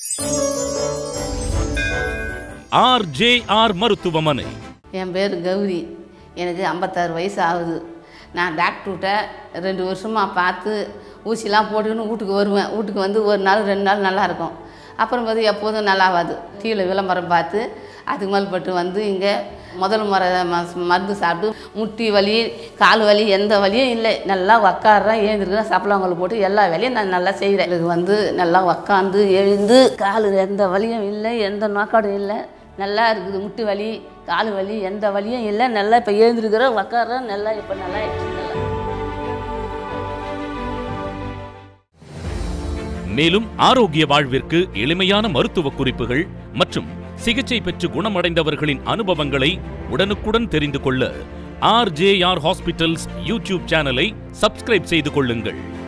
RJR மருத்துவமனை என் பேர் கௌரி எனக்கு ஐம்பத்தாறு வயசு ஆகுது நான் டாக்டர்கிட்ட ரெண்டு வருஷமாக பார்த்து ஊசிலாம் போட்டுக்கின்னு வீட்டுக்கு வருவேன் வீட்டுக்கு வந்து ஒரு நாள் ரெண்டு நாள் நல்லா இருக்கும் அப்புறம் பார்த்து எப்போதும் நல்லாவாது டிவியில் விளம்பரம் பார்த்து அதுக்கு மேல்பட்டு வந்து இங்கே முதல் முறை ம- மருந்து சாப்பிட்டு முட்டி வலி கால் வலி எந்த வலியும் இல்லை நல்லா உக்காடுறேன் எழுந்திருக்கிறேன் சப்பளங்களை போட்டு எல்லா வேலையும் நான் நல்லா செய்கிறேன் எனக்கு வந்து நல்லா உக்காந்து எழுந்து கால் எந்த வலியும் இல்லை எந்த நோக்காடும் இல்லை நல்லா இருக்குது முட்டு வலி கால் வலி எந்த வலியும் இல்லை நல்லா இப்போ எழுந்திருக்கிறேன் உக்காடுறேன் நல்லா இப்போ நல்லா ஆயிடுச்சு நல்லா மேலும் ஆரோக்கிய வாழ்விற்கு எளிமையான மருத்துவ குறிப்புகள் மற்றும் சிகிச்சை பெற்று குணமடைந்தவர்களின் அனுபவங்களை உடனுக்குடன் தெரிந்து கொள்ள ஆர்ஜேஆர் ஹாஸ்பிட்டல்ஸ் யூடியூப் சேனலை சப்ஸ்கிரைப் செய்து கொள்ளுங்கள்